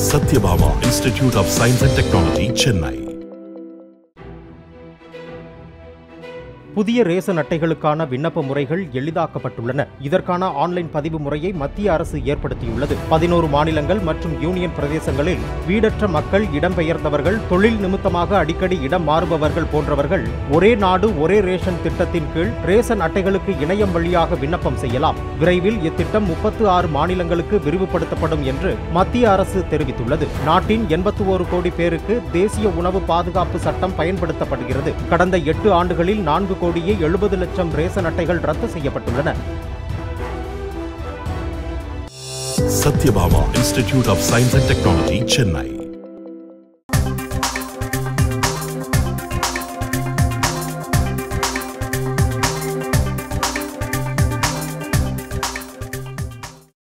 Satyabama Institute of Science and Technology, Chennai. புதிய ration அட்டைகளுக்கான விண்ணப்ப முறைகள் எளிதாக்கப்பட்டுள்ளன இதற்கான ஆன்லைன் பதிவு முறையை மத்திய அரசு ஏற்படுத்தியுள்ளது பதினோரு மாநிலங்கள் மற்றும் யூனியன் பிரதேசங்களில் வீடற்ற மக்கள் இடம்பெயர்ந்தவர்கள் தொழில் நிமித்தமாக அடிக்கடி இடம் மாறுபவர்கள் போன்றவர்கள் ஒரே நாடு ஒரே ரேஷன் திட்டத்தின் கீழ் ரேசன் அட்டைகளுக்கு இணையம் வழியாக விண்ணப்பம் செய்யலாம் விரைவில் இத்திட்டம் முப்பத்து ஆறு மாநிலங்களுக்கு விரிவுபடுத்தப்படும் என்று மத்திய அரசு தெரிவித்துள்ளது நாட்டின் எண்பத்தி ஒரு கோடி பேருக்கு தேசிய உணவு பாதுகாப்பு சட்டம் பயன்படுத்தப்படுகிறது கடந்த எட்டு ஆண்டுகளில் நான்கு கோடியே எழுபது லட்சம் ரேசன் அட்டைகள் ரத்து செய்யப்பட்டுள்ளன Satyabama Institute of Science and Technology, Chennai.